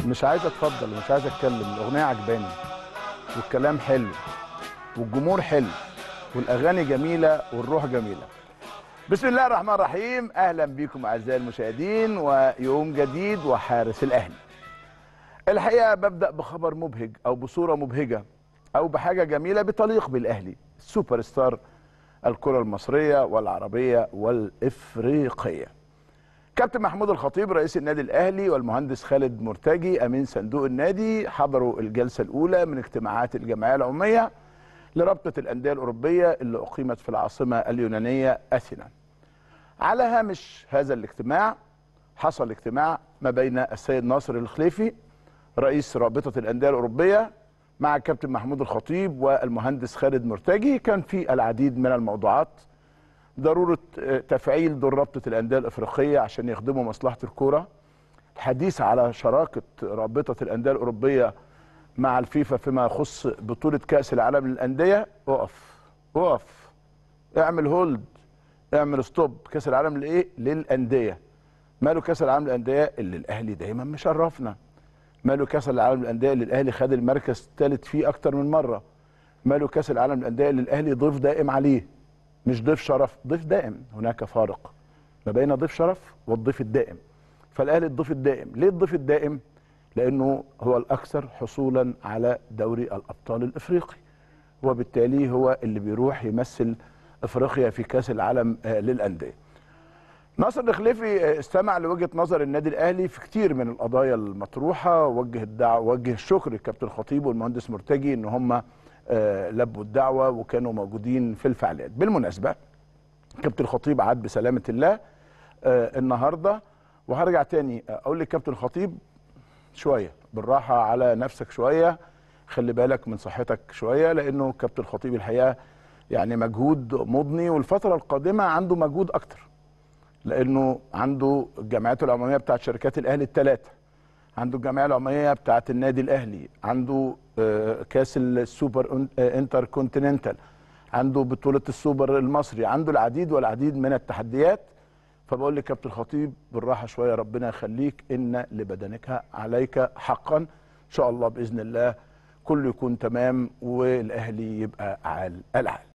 مش عايز اتفضل ومش عايز اتكلم الاغنيه عجباني والكلام حلو والجمهور حلو والاغاني جميله والروح جميله بسم الله الرحمن الرحيم اهلا بكم اعزائي المشاهدين ويوم جديد وحارس الاهلي الحقيقه ببدا بخبر مبهج او بصوره مبهجه او بحاجه جميله بتليق بالاهلي السوبر ستار الكره المصريه والعربيه والافريقيه كابتن محمود الخطيب رئيس النادي الاهلي والمهندس خالد مرتجي امين صندوق النادي حضروا الجلسه الاولى من اجتماعات الجمعيه العموميه لرابطه الانديه الاوروبيه اللي اقيمت في العاصمه اليونانيه اثينا. على هامش هذا الاجتماع حصل اجتماع ما بين السيد ناصر الخليفي رئيس رابطه الانديه الاوروبيه مع الكابتن محمود الخطيب والمهندس خالد مرتجي كان في العديد من الموضوعات ضروره تفعيل دور رابطه الانديه الافريقيه عشان يخدموا مصلحه الكوره الحديث على شراكه رابطه الانديه الاوروبيه مع الفيفا فيما يخص بطوله كاس العالم للانديه اقف اقف اعمل هولد اعمل ستوب كاس العالم لايه للانديه ماله كاس العالم للانديه اللي الاهلي دايما مشرفنا ماله كاس العالم للانديه اللي الاهلي خد المركز الثالث فيه اكتر من مره ماله كاس العالم للانديه اللي الاهلي ضيف دائم عليه مش ضيف شرف ضيف دائم هناك فارق ما بين ضيف شرف والضيف الدائم فالاهلي الضيف الدائم ليه الضيف الدائم لانه هو الاكثر حصولا على دوري الابطال الافريقي وبالتالي هو اللي بيروح يمثل افريقيا في كاس العالم للانديه ناصر الخليفي استمع لوجهه نظر النادي الاهلي في كتير من القضايا المطروحه وجه الدعوه وجه الشكر للكابتن خطيب والمهندس مرتجي ان هم لبوا الدعوه وكانوا موجودين في الفعاليات بالمناسبه كابتن خطيب عاد بسلامه الله النهارده وهرجع تاني اقول للكابتن خطيب شويه بالراحه على نفسك شويه خلي بالك من صحتك شويه لانه كابتن خطيب الحقيقه يعني مجهود مضني والفتره القادمه عنده مجهود اكتر لانه عنده الجمعيات العموميه بتاعت شركات الاهلي الثلاثه عنده الجمعيه العموميه بتاعت النادي الاهلي عنده كاس السوبر انتر كونتيننتال عنده بطوله السوبر المصري عنده العديد والعديد من التحديات فبقول لكابتن خطيب بالراحه شويه ربنا يخليك ان لبدنك عليك حقا ان شاء الله باذن الله كله يكون تمام والاهلي يبقى عال العال